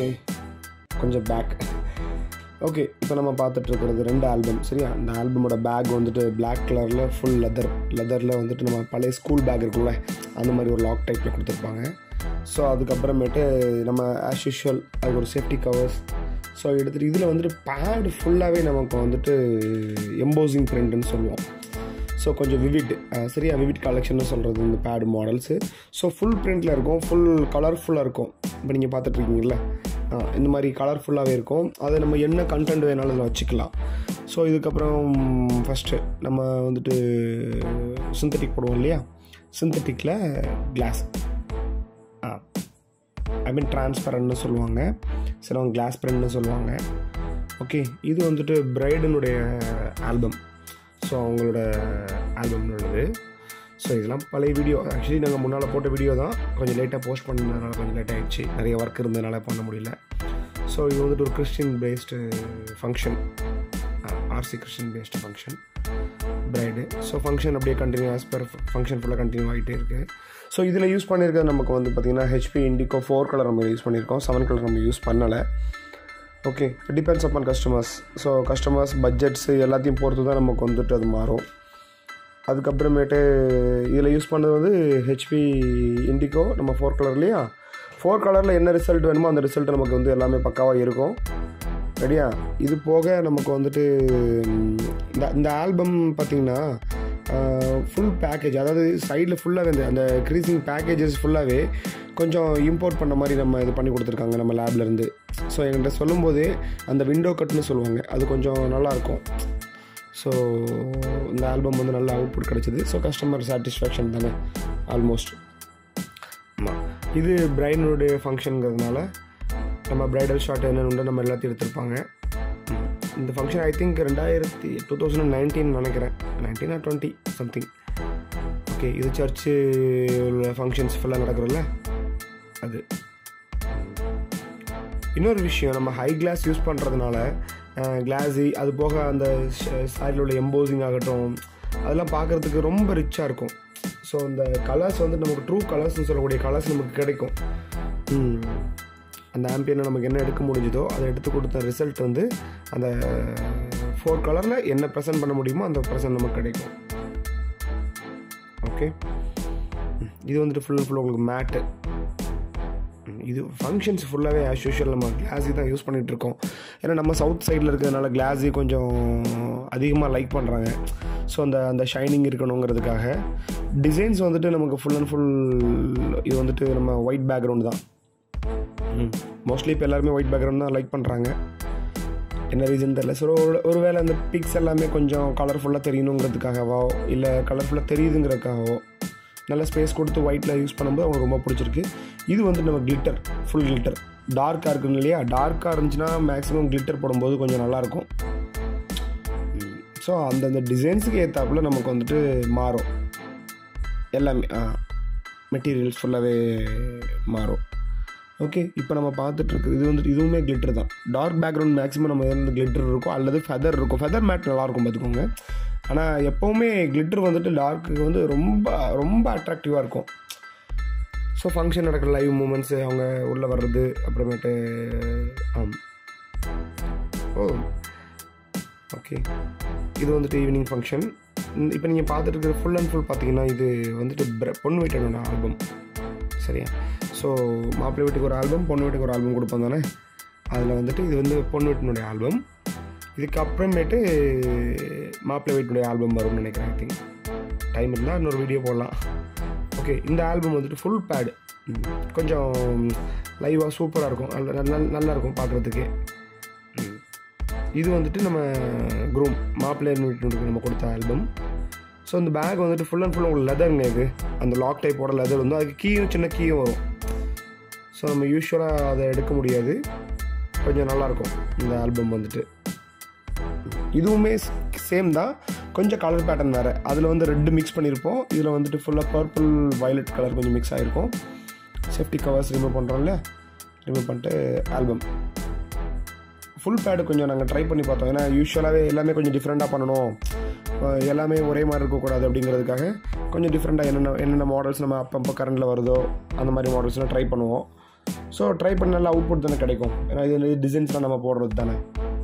கொஞ்சம் back okay இப்போ நம்ம பார்த்துட்டு இருக்கிறது ரெண்டு ஆல்பம் சரியா அந்த ஆல்பமோட பேக் வந்துட்டு Black கலரில் ஃபுல் லெதர் லெதரில் வந்துட்டு நம்ம பழைய ஸ்கூல் பேக் இருக்கும்ல அந்த மாதிரி ஒரு லாக் டைப்பில் கொடுத்துருப்பாங்க ஸோ அதுக்கப்புறமேட்டு நம்ம ஆஸ் யூஷுவல் அது ஒரு சேஃப்டி கவர்ஸ் ஸோ எடுத்துகிட்டு இதில் வந்துட்டு பேட் ஃபுல்லாகவே நமக்கு வந்துட்டு எம்போசிங் பிரிண்ட்னு சொல்லுவோம் ஸோ கொஞ்சம் விவிட் சரியா விவிட் கலெக்ஷன் சொல்கிறது இந்த பேட் மாடல்ஸு ஸோ ஃபுல் பிரிண்டில் இருக்கும் ஃபுல் கலர்ஃபுல்லாக இருக்கும் இப்போ நீங்கள் பார்த்துட்ருக்கீங்களா இந்த மாதிரி கலர்ஃபுல்லாகவே இருக்கும் அதை நம்ம என்ன கண்டென்ட் வேணாலும் அதில் வச்சுக்கலாம் ஸோ இதுக்கப்புறம் ஃபஸ்ட்டு நம்ம வந்துட்டு சிந்தட்டிக் போடுவோம் இல்லையா சிந்தட்டிக்கில் கிளாஸ் ஆ ஐ மீன் டிரான்ஸ்பரண்ட்னு சொல்லுவாங்க சிலவங்க கிளாஸ் பிரிண்ட்னு சொல்லுவாங்க ஓகே இது வந்துட்டு பிரைடனுடைய ஆல்பம் ஸோ அவங்களோட ஆல்பம் உள்ளது ஸோ இதெல்லாம் பழைய வீடியோ ஆக்சுவலி நாங்கள் முன்னால் போட்ட வீடியோ தான் கொஞ்சம் லேட்டாக போஸ்ட் பண்ணதுனால கொஞ்சம் லேட் ஆகிடுச்சு நிறைய ஒர்க் இருந்ததுனால பண்ண முடியல ஸோ இது வந்துட்டு ஒரு Christian based function RC Christian based function bride so function அப்படியே கண்டினியூ ஆஸ் பர் ஃபங்க்ஷன் ஃபுல்லாக கண்டினியூ ஆகிட்டே இருக்குது ஸோ இதில் யூஸ் பண்ணியிருக்கிறது நமக்கு வந்து பார்த்திங்கன்னா ஹெச்பி இண்டிகோ ஃபோர் கலர் நம்ம யூஸ் பண்ணியிருக்கோம் செவன் கலர் நம்ம யூஸ் பண்ணலை okay depends upon customers so customers budgets எல்லாத்தையும் பொறுத்து தான் நமக்கு வந்துட்டு அது மாறும் அதுக்கப்புறமேட்டு இதில் யூஸ் பண்ணது வந்து ஹெச்பி இண்டிகோ நம்ம ஃபோர் கலர் இல்லையா ஃபோர் கலரில் என்ன ரிசல்ட் வேணுமோ அந்த ரிசல்ட் நமக்கு வந்து எல்லாமே பக்காவாக இருக்கும் ரெடியா இது போக நமக்கு வந்துட்டு ம், இந்த இந்த ஆல்பம் பார்த்திங்கன்னா ஃபுல் பேக்கேஜ் அதாவது சைடில் ஃபுல்லாகவே இந்த அந்த க்ரீசிங் பேக்கேஜஸ் ஃபுல்லாகவே கொஞ்சம் இம்போர்ட் பண்ண மாதிரி நம்ம இது பண்ணி கொடுத்துருக்காங்க நம்ம லேப்லேருந்து ஸோ என்கிட்ட சொல்லும்போதே அந்த விண்டோ கட்னு சொல்லுவாங்க அது கொஞ்சம் நல்லாயிருக்கும் ஸோ இந்த ஆல்பம் வந்து நல்ல அவுட்புட் கிடச்சிது ஸோ கஸ்டமர் சாட்டிஸ்ஃபேக்ஷன் தானே ஆல்மோஸ்ட் ஆமாம் இது பிரைடனுடைய ஃபங்க்ஷனுங்கிறதுனால நம்ம பிரைடல் ஷாட் என்னென்னு நம்ம எல்லாத்தையும் எடுத்திருப்பாங்க ம். இந்த ஃபங்க்ஷன் ஐ திங்க் ரெண்டாயிரத்தி டூ தௌசண்ட் நைன்டீன் நினைக்கிறேன் nineteen or twenty something okay இது சர்ச்சு உள்ள ஃபங்க்ஷன்ஸ் ஃபுல்லாக நடக்கிறல்ல அது இன்னொரு விஷயம் நம்ம ஹை கிளாஸ் யூஸ் பண்ணுறதுனால கிளாஸி அது போக அந்த சைடில் உள்ள எம்போசிங் ஆகட்டும் அதெல்லாம் பார்க்குறதுக்கு ரொம்ப ரிச்சாக இருக்கும் ஸோ இந்த கலர்ஸ் வந்து நமக்கு ட்ரூ கலர்ஸ்னு சொல்லக்கூடிய கலர்ஸ் நமக்கு கிடைக்கும் ம். அந்த ஆம்பியனை நமக்கு என்ன எடுக்க முடிஞ்சதோ அதை எடுத்து கொடுத்த ரிசல்ட் வந்து அந்த ஃபோர் கலரில் என்ன ப்ரெசென்ட் பண்ண முடியுமோ அந்த ப்ரெசென்ட் நமக்கு கிடைக்கும் ஓகே இது வந்துட்டு ஃபுல் அண்ட் ஃபுல் உங்களுக்கு மேட்டு இது ஃபங்க்ஷன்ஸ் ஃபுல்லாகவே ஆஸ் யூஷுவல் நம்ம கிளாஸி தான் யூஸ் பண்ணிகிட்டு இருக்கோம் ஏன்னா நம்ம சவுத் சைடில் இருக்கிறதுனால கிளாஸி கொஞ்சம் அதிகமாக லைக் பண்ணுறாங்க ஸோ அந்த அந்த ஷைனிங் இருக்கணுங்கிறதுக்காக டிசைன்ஸ் வந்துட்டு நமக்கு ஃபுல் அண்ட் ஃபுல் இது வந்துட்டு நம்ம ஒயிட் பேக்ரவுண்ட் தான் மோஸ்ட்லி இப்போ எல்லாருமே ஒயிட் பேக்ரவுண்ட் தான் லைக் பண்ணுறாங்க என்ன ரீசன் தெரில ஸோ ஒரு ஒருவேளை அந்த பிக்ஸ் எல்லாமே கொஞ்சம் கலர்ஃபுல்லாக தெரியணுங்கிறதுக்காகவோ இல்லை கலர்ஃபுல்லாக தெரியுதுங்கிறதுக்காகவோ நல்ல ஸ்பேஸ் கொடுத்து ஒயிட்டில் யூஸ் பண்ணும்போது அவங்களுக்கு ரொம்ப பிடிச்சிருக்கு இது வந்து நம்ம கிளிட்டர் ஃபுல் கிளிட்டர் டார்க்காக இருக்குங்க இல்லையா டார்க்காக இருந்துச்சுன்னா மேக்ஸிமம் கிளிட்டர் போடும்போது கொஞ்சம் நல்லாயிருக்கும் ஸோ அந்தந்த டிசைன்ஸுக்கு ஏற்றாப்புல நமக்கு வந்துட்டு மாறும் எல்லாமே மெட்டீரியல்ஸ் ஃபுல்லாகவே மாறும் ஓகே இப்போ நம்ம பார்த்துட்டு இருக்கு இது வந்துட்டு இதுவுமே கிளிட்டர் தான் டார்க் பேக்ரவுண்ட் மேக்ஸிமம் நம்ம எந்த கிளிட்டர் இருக்கும் அல்லது ஃபெதர் இருக்கும் ஃபெதர் மேட் நல்லாயிருக்கும் பார்த்துக்கோங்க ஆனால் எப்போவுமே கிளிட்டர் வந்துட்டு டார்க்கு வந்து ரொம்ப ரொம்ப அட்ராக்டிவாக இருக்கும் ஸோ ஃபங்க்ஷன் நடக்கிற லைவ் மூமெண்ட்ஸு அவங்க உள்ளே வர்றது அப்புறமேட்டு ஆம் ஓ ஓகே இது வந்துட்டு ஈவினிங் ஃபங்க்ஷன் இப்போ நீங்கள் பார்த்துட்டு இருக்கிற ஃபுல் அண்ட் ஃபுல் பார்த்தீங்கன்னா இது வந்துட்டு பிர- பொண்ணு வீட்டனோட ஆல்பம் சரியா ஸோ மாப்பிள்ளை வீட்டுக்கு ஒரு ஆல்பம் பொண்ணு வீட்டுக்கு ஒரு ஆல்பம் கொடுப்போம் தானே அதில் வந்துட்டு இது வந்து பொண்ணு வீட்டினுடைய ஆல்பம் இதுக்கப்புறமேட்டு மாப்பிள்ளை வீட்டினுடைய ஆல்பம் வரும்னு நினைக்கிறேன் ஐ திங்க் டைம் இருந்தால் இன்னொரு வீடியோ போடலாம் ஓகே இந்த ஆல்பம் வந்துட்டு ஃபுல் பேடு கொஞ்சம் லைவாக சூப்பராக இருக்கும் நல்ல நல்ல- நல்லா இருக்கும் பார்க்குறதுக்கு இது வந்துட்டு நம்ம குரூம் மாப்பிள்ளை வீட்டுக்கு நம்ம கொடுத்த ஆல்பம் ஸோ இந்த பேக் வந்துட்டு ஃபுல் அண்ட் ஃபுல் உங்களுக்கு லெதருங்க இது அந்த லாக் டைப்போட லெதர் வந்து அதுக்கு கீயும் சின்ன கீயும் வரும் ஸோ நம்ம யூஸ்வலாக அதை எடுக்க முடியாது கொஞ்சம் நல்லாயிருக்கும் இந்த ஆல்பம் வந்துட்டு இதுவுமே சேம் தான் கொஞ்சம் கலர் பேட்டர்ன் வேறு அதில் வந்து ரெட்டு மிக்ஸ் பண்ணியிருப்போம் இதில் வந்துட்டு ஃபுல்லாக பர்பிள் வயலட் கலர் கொஞ்சம் மிக்ஸ் ஆகிருக்கும் சேஃப்டி கவர்ஸ் ரிமூவ் பண்ணுறோம்ல ரிமூவ் பண்ணிட்டு ஆல்பம் ஃபுல் பேடு கொஞ்சம் நாங்கள் ட்ரை பண்ணி பார்த்தோம் ஏன்னா யூஸ்வலாகவே எல்லாமே கொஞ்சம் டிஃப்ரெண்ட்டாக பண்ணணும் அஹ் எல்லாமே ஒரே மாதிரி இருக்கக்கூடாது அப்படிங்கிறதுக்காக கொஞ்சம் டிஃப்ரெண்ட்டாக என்னென்ன என்னென்ன மாடல்ஸ் நம்ம அப்பப்போ கரண்டில் வருதோ அந்த மாதிரி மாடல்ஸ்லாம் ட்ரை பண்ணுவோம் ஸோ ட்ரை பண்ண நல்லா அவுட்புட் தானே கிடைக்கும் ஏன்னா இது டிசைன்ஸ்லாம் நம்ம போடுறது தானே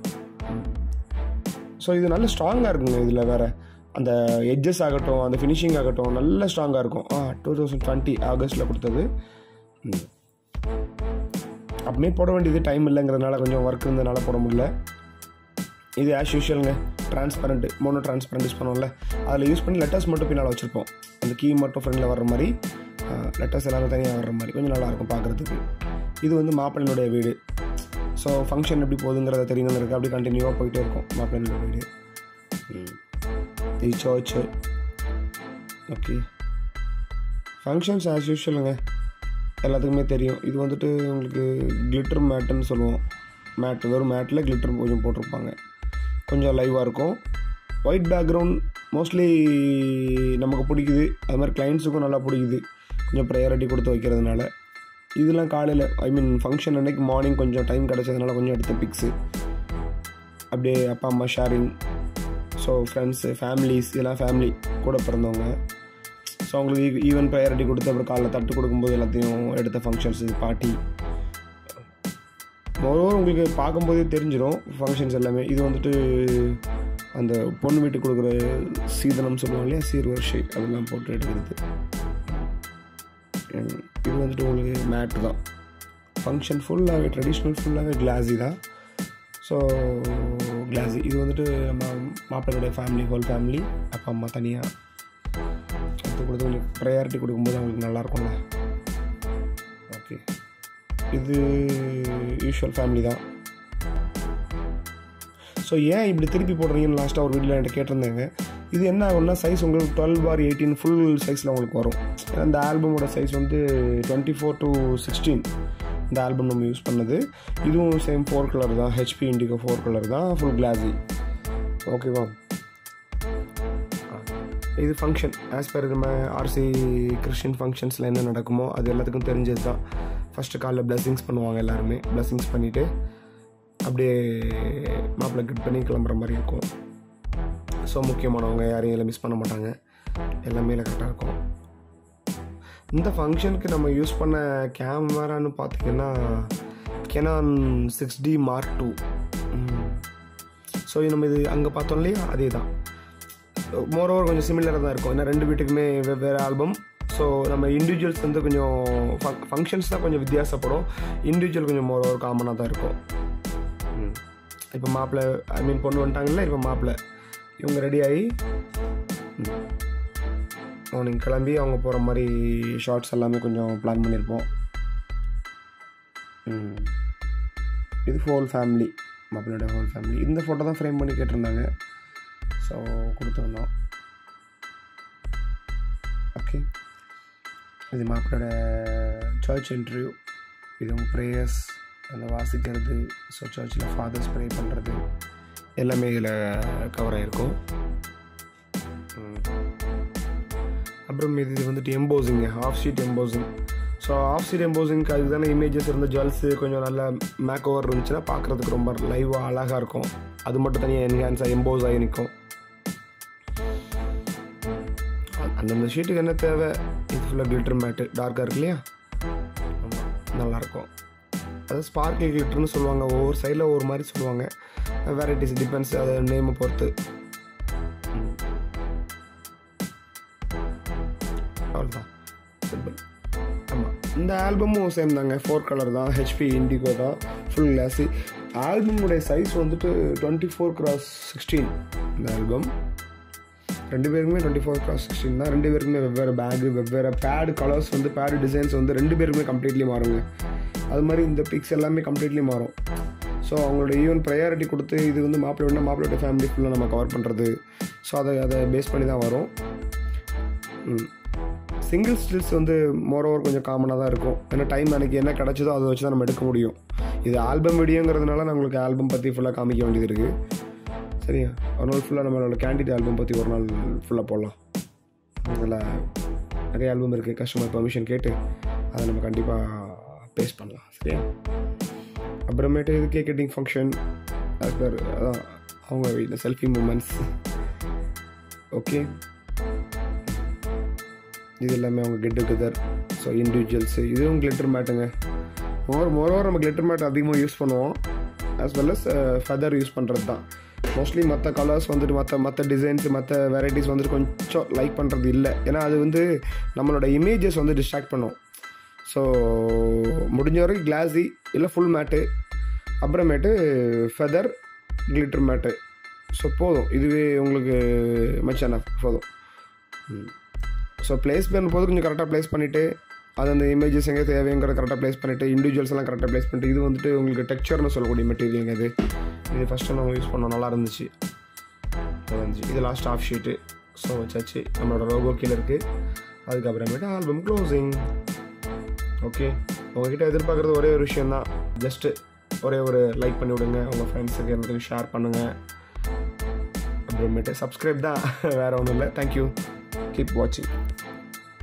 ஸோ இது நல்ல ஸ்ட்ராங்காக இருக்குங்க இதில் வேறு அந்த எட்ஜஸ் ஆகட்டும் அந்த ஃபினிஷிங் ஆகட்டும் நல்ல ஸ்ட்ராங்காக இருக்கும் ஆ டூ தௌசண்ட் டுவெண்ட்டி ஆகஸ்ட்டில் கொடுத்தது ம். அப்படியே போட வேண்டியது டைம் இல்லைங்கிறதுனால கொஞ்சம் ஒர்க் இருந்ததுனால போட முடியல இது ஆஸ் யூஷுவலுங்க டிரான்ஸ்பரண்ட் மோனோ டிரான்ஸ்பரண்ட் யூஸ் பண்ணுவோம்ல அதில் யூஸ் பண்ணி லெட்டர்ஸ் மட்டும் பின்னால் வச்சுருப்போம் அந்த கீ மட்டும் ஃப்ரெண்டில் வர்ற மாதிரி லெட்டர்ஸ் எல்லாமே தனியாக வர்ற மாதிரி கொஞ்சம் நல்லாயிருக்கும் பார்க்குறதுக்கு இது வந்து மாப்பிள்ளையினுடைய வீடு ஸோ ஃபங்க்ஷன் எப்படி போகுதுங்கிறத தெரியணுங்கிறது அப்படியே கண்டினியூவாக போயிட்டே இருக்கும் மாப்பிள்ளையினுடைய வீடு ம். இது சர்ச்சு ஓகே ஃபங்க்ஷன்ஸ் ஆஸ் யூஷுவலுங்க எல்லாத்துக்குமே தெரியும் இது வந்துட்டு உங்களுக்கு கிளிட்டர் மேட்டுன்னு சொல்லுவோம் மேட் வெறும் மேட்டில் கிளிட்டர் கொஞ்சம் போட்டிருப்பாங்க கொஞ்சம் லைவாக இருக்கும் ஒயிட் பேக்ரவுண்ட் மோஸ்ட்லி நமக்கு பிடிக்குது அது மாதிரி கிளைண்ட்ஸுக்கும் நல்லா பிடிக்குது கொஞ்சம் ப்ரையாரிட்டி கொடுத்து வைக்கிறதுனால இதெல்லாம் காலையில் ஐ மீன் ஃபங்க்ஷன் அன்னைக்கு மார்னிங் கொஞ்சம் டைம் கிடச்சதுனால கொஞ்சம் எடுத்த பிக்ஸு அப்படியே அப்பா அம்மா ஷேரிங் ஸோ ஃப்ரெண்ட்ஸு ஃபேமிலிஸ் இதெல்லாம் ஃபேமிலி கூட பிறந்தவங்க ஸோ அவங்களுக்கு ஈவன் ப்ரையாரிட்டி கொடுத்து அப்புறம் காலைல தட்டு கொடுக்கும்போது எல்லாத்தையும் எடுத்த ஃபங்க்ஷன்ஸ் பார்ட்டி மொரோவர் உங்களுக்கு பார்க்கும்போதே தெரிஞ்சிடும் ஃபங்க்ஷன்ஸ் எல்லாமே இது வந்துட்டு அந்த பொண்ணு வீட்டுக்கு கொடுக்குற சீதனம் சொல்லுவாங்க இல்லையா சீர் வரிசை அதெல்லாம் போட்டு எடுக்கிறது உம், இது வந்துட்டு உங்களுக்கு மேட்டு தான் ஃபங்க்ஷன் ஃபுல்லாகவே ட்ரெடிஷ்னல் ஃபுல்லாகவே கிளாஸி தான் ஸோ கிளாஸி இது வந்துட்டு நம்ம மாப்பிள்ளையுடைய ஃபேமிலி ஹோல் ஃபேமிலி அப்பா அம்மா தனியாக எடுத்து கொடுத்து கொஞ்சம் ப்ரையாரிட்டி கொடுக்கும்போது அவங்களுக்கு நல்லா இருக்கும்ல ஓகே இது யூஷுவல் ஃபேமிலி தான் ஸோ ஏன் இப்படி திருப்பி போடுறீங்கன்னு லாஸ்ட்டாக ஒரு வீடியோவில் என்கிட்ட கேட்டிருந்தாங்க இது என்ன ஆகும்னா சைஸ் உங்களுக்கு டுவெல் பார் எயிட்டீன் ஃபுல் சைஸில் உங்களுக்கு வரும் ஏன்னா இந்த ஆல்பமோட சைஸ் வந்து டுவெண்ட்டி ஃபோர் டு சிக்ஸ்டீன் இந்த ஆல்பம் நம்ம யூஸ் பண்ணது இதுவும் சேம் ஃபோர் கலர் தான் ஹெச்பி இண்டிகோ ஃபோர் கலர் தான் ஃபுல் கிளாஸி ஓகேவா இது ஃபங்க்ஷன் ஆஸ் பர் நம்ம ஆர்சி கிறிஸ்டின் ஃபங்க்ஷன்ஸில் என்ன நடக்குமோ அது எல்லாத்துக்கும் தெரிஞ்சது தான் ஃபஸ்ட்டு காலைல blessings பண்ணுவாங்க எல்லாருமே blessings பண்ணிவிட்டு அப்படியே மாப்பிள்ளை கிட் பண்ணி கிளம்புற மாதிரி இருக்கும் ஸோ முக்கியமானவங்க யாரையும் இதில் மிஸ் பண்ண மாட்டாங்க எல்லாமே இதில் கரெக்டாக இருக்கும் இந்த ஃபங்க்ஷனுக்கு நம்ம யூஸ் பண்ண கேமரான்னு பார்த்தீங்கன்னா Canon six D Mark two so நம்ம இது அங்கே பார்த்தோம் இல்லையா அதே தான் மோரோவர் கொஞ்சம் சிமிலராக தான் இருக்கும் ஏன்னா ரெண்டு வீட்டுக்குமே வெவ்வேறு ஆல்பம் ஸோ நம்ம இண்டிவிஜுவல்ஸ் வந்து கொஞ்சம் ஃபங்க்ஷன்ஸ் தான் கொஞ்சம் வித்தியாசப்படும் இண்டிவிஜுவல் கொஞ்சம் மோரோவர் காமனாக தான் இருக்கும் இப்போ மாப்பிள்ளை ஐ மீன் பொண்ணு வந்துட்டாங்கல்ல இப்போ மாப்பிள்ளை இவங்க ரெடி ஆகி மார்னிங் கிளம்பி அவங்க போகிற மாதிரி ஷார்ட்ஸ் எல்லாமே கொஞ்சம் பிளான் பண்ணியிருப்போம் ம். இது ஹோல் ஃபேமிலி மாப்பிள்ளையோட ஹோல் ஃபேமிலி இந்த ஃபோட்டோ தான் ஃப்ரேம் பண்ணி கேட்டிருந்தாங்க ஸோ கொடுத்துருந்தோம் ஓகே இது மாப்பிளோட சர்ச் இன்டர்வியூ இது உங்கள் ப்ரேயர்ஸ் அந்த வாசிக்கிறது ஸோ சர்ச்சில் ஃபாதர்ஸ் ப்ரே பண்ணுறது எல்லாமே இதில் கவர் ஆகிருக்கும் ம். அப்புறம் இது வந்துட்டு எம்போசிங்க off sheet embossing so off sheet எம்போசிங்க்கு அதுக்கு தானே இமேஜஸ் இருந்த ஜுவல்ஸு கொஞ்சம் நல்ல மேக் ஓவர் இருந்துச்சுன்னா பார்க்குறதுக்கு ரொம்ப லைவாக அழகாக இருக்கும் அது மட்டும் தனியாக என்ஹான்ஸாக எம்போஸ் ஆகி நிற்கும் அந்தந்த ஷீட்டுக்கு என்ன தேவை இது ஃபுல்லாக கிளிட்டர் மேட்டு டார்க்காக இருக்கு இல்லையா ஆமா, நல்லாயிருக்கும் அது ஸ்பார்க்கிள் கிளிட்டர்னு சொல்லுவாங்க ஒவ்வொரு சைடில் ஒவ்வொரு மாதிரி சொல்லுவாங்க வெரைட்டிஸ் டிபெண்ட்ஸ் அது நேமை பொறுத்து ம். அவ்வளோதான் சிம்பிள் ஆமாம் இந்த ஆல்பமும் சேம் தாங்க ஃபோர் கலர் தான் ஹெச்பி இண்டிகோ தான் ஃபுல் கிளாஸி ஆல்பமுடைய சைஸ் வந்துட்டு டுவெண்ட்டி ஃபோர் கிராஸ் சிக்ஸ்டீன் இந்த ஆல்பம் ரெண்டு பேருக்குமே டுவெண்ட்டி ஃபோர் கிராஸ் சிக்ஸ்டீன் தான் ரெண்டு பேருக்குமே வெவ்வேறு பேகு வெவ்வேறு பேடு கலர்ஸ் வந்து பேடு டிசைன்ஸ் வந்து ரெண்டு பேருக்குமே கம்ப்ளீட்லி மாறுங்க அது மாதிரி இந்த பிக்ஸ் எல்லாமே கம்ப்ளீட்லி மாறும் ஸோ அவங்களோட ஈவன் ப்ரையாரிட்டி கொடுத்து இது வந்து மாப்பிள்ளை வேணா மாப்பிள்ளையோட ஃபேமிலி ஃபுல்லாக நம்ம கவர் பண்ணுறது ஸோ அதை அதை பேஸ் பண்ணி தான் வரும் சிங்கிள் ஸ்டில்ஸ் வந்து மோரோவர் கொஞ்சம் காமனாக தான் இருக்கும் ஏன்னா டைம் அன்றைக்கி என்ன கிடச்சதோ அதை வச்சு தான் நம்ம எடுக்க முடியும் இது ஆல்பம் வீடியோங்கிறதுனால நம்மளுக்கு ஆல்பம் பற்றி ஃபுல்லாக காமிக்க வேண்டியது இருக்குது சரியா ஒரு நாள் ஃபுல்லாக நம்மளோட கேண்டிட் ஆல்பம் பற்றி ஒரு நாள் ஃபுல்லாக போடலாம் அதில் நிறைய ஆல்பம் இருக்குது கஸ்டமர் பர்மிஷன் கேட்டு அதை நம்ம கண்டிப்பாக பேஸ் பண்ணலாம் சரியா அப்புறமேட்டு இது கேக் கட்டிங் ஃபங்க்ஷன் அது பேர் அதான் அவங்க வீட்டில் செல்ஃபி மூமெண்ட்ஸ் ஓகே இது எல்லாமே அவங்க கெட் டுகெதர் ஸோ இண்டிவிஜுவல்ஸு இதுவும் கிளிட்டர் மேட்டுங்க மோர் மோரோவர் நம்ம கிளிட்டர் மேட் அதிகமாக யூஸ் பண்ணுவோம் as well as feather use பண்ணுறது தான் மோஸ்ட்லி மற்ற கலர்ஸ் வந்துட்டு மற்ற மற்ற டிசைன்ஸ் மற்ற வெரைட்டிஸ் வந்துட்டு கொஞ்சம் லைக் பண்ணுறது இல்லை ஏன்னா அது வந்து நம்மளோட இமேஜஸ் வந்து டிஸ்ட்ராக்ட் பண்ணும் ஸோ முடிஞ்ச வரைக்கும் கிளாஸி இல்லை ஃபுல் மேட்டு அப்புறமேட்டு ஃபெதர் கிளிட்டர் மேட்டு ஸோ போதும் இதுவே உங்களுக்கு மச்சான போதும் ஸோ ப்ளேஸ் பண்ணும்போது கொஞ்சம் கரெக்டாக ப்ளேஸ் பண்ணிவிட்டு அது அந்த இமேஜஸ் எங்கே தேவைங்கிற கரெக்டாக ப்ளேஸ் பண்ணிவிட்டு இண்டிவிஜுவல்ஸ் எல்லாம் கரெக்டாக ப்ளேஸ் பண்ணிட்டு இது வந்துட்டு உங்களுக்கு டெக்ஸ்சர்னு சொல்லக்கூடிய மெட்டீரியலுங்க இது இது ஃபஸ்ட்டு நம்ம யூஸ் பண்ணோம் நல்லா இருந்துச்சு நல்லா இருந்துச்சு இது லாஸ்ட் ஆஃப் ஷீட்டு ஸோ வச்சாச்சு நம்மளோட ரோகோ கீழே இருக்குது அதுக்கப்புறமேட்டு ஆல்பம் க்ளோசிங் ஓகே உங்ககிட்ட எதிர்பார்க்குறது ஒரே ஒரு விஷயந்தான் ஜஸ்ட்டு ஒரே ஒரு லைக் பண்ணி விடுங்க உங்கள் ஃப்ரெண்ட்ஸுக்கு எல்லாத்துக்கும் ஷேர் பண்ணுங்கள் அப்புறமேட்டு சப்ஸ்கிரைப் தான் வேறு ஒன்றும் இல்லை தேங்க்யூ கீப் வாட்சிங்